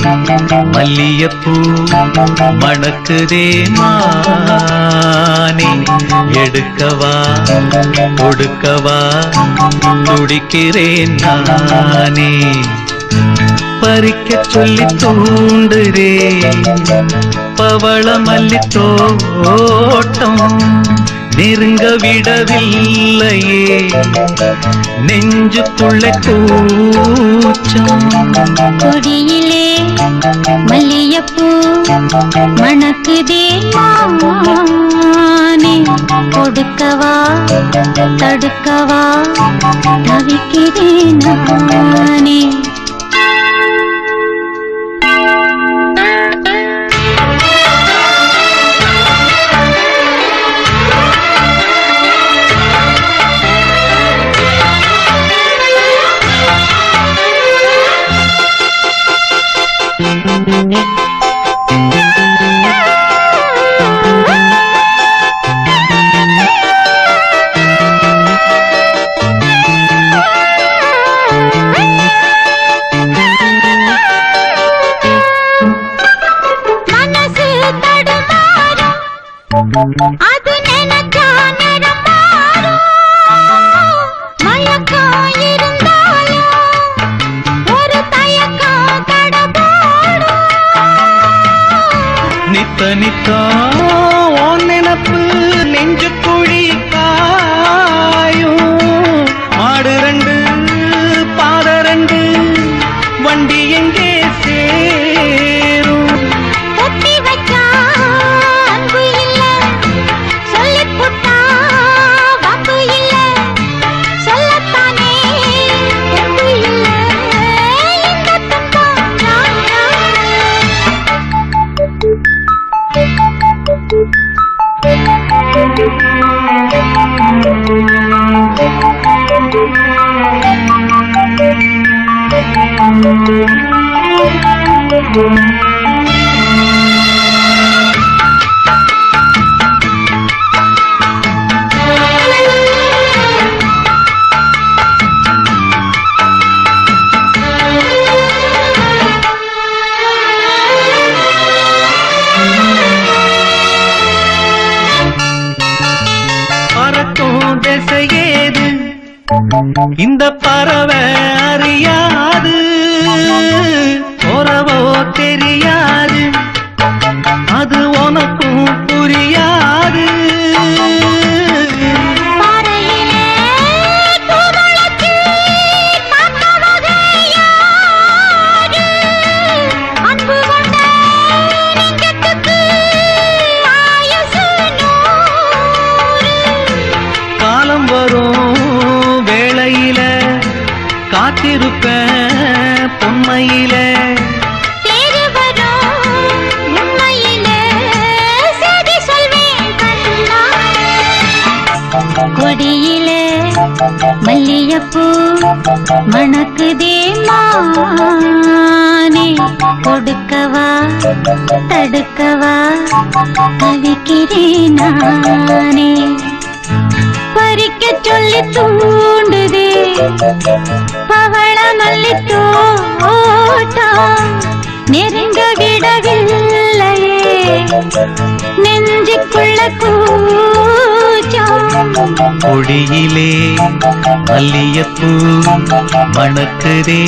மல்லியப்பூ மணக்குதே மானே எடுக்கவா கொடுக்கவா துடிக்கிறேன் நானே பறிக்க சொல்லி தூண்டுதே பவள மல்லி தோட்டம் நெருங்க விடவில்லையே நெஞ்சுக்குள்ள கூச்சம் கொடியிலே மல்லியப்பூ மணக்குதே மானே கொடுக்கவா தடுக்கவா தவிக்கிறேன் நானே மனசு தடுமாறும் அது நினைச்சா நிறம் மாறும் மயக்கம் இருந்தாலும் ஒரு தயக்கம் தடபாடும் நித்த நித்தா உன் நினப்பு நெஞ்சு குழி காயும் மாடு ரெண்டு பாத ரெண்டு வண்டி எங்கே சேரும் ஒட்டி வச்சா அன்பு இல்ல சொல்லிப் புட்டா வாக்கு இல்ல சொல்லத்தானே தெம்பு இல்ல இந்த துன்பம் நியாயம். பறக்கும் திசையேது இந்த பறவை அறியாது உறவோ தெரியாது அது உனக்கும் புரியாது பாறையிலே பூமுளைச்சு காத்தவக யாரு? அன்பு கொண்ட நெஞ்சத்துக்கு ஆயுசு நூறு. காலம் வரும் வேளையில காத்திருப்பேன் பொன்மையில தேடி வரும் உண்மையிலே செய்தி சொல்வேன் கண்ணா. கொடியிலே மல்லியப்பூ மணக்குதே மானே கொடுக்கவா தடுக்கவா தவிக்கிறேன் நானே பறிக்க சொல்லி தூண்டுதே பவள மல்லி தோட்டம் நெருங்க விடவில்லையே நெஞ்சுக்குள்ள கூச்சம் கொடியிலே மல்லியப்பூ மணக்குதே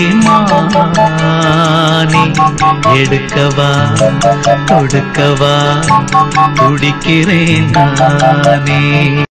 மானே எடுக்கவா கொடுக்கவா துடிக்கிறேன் நானே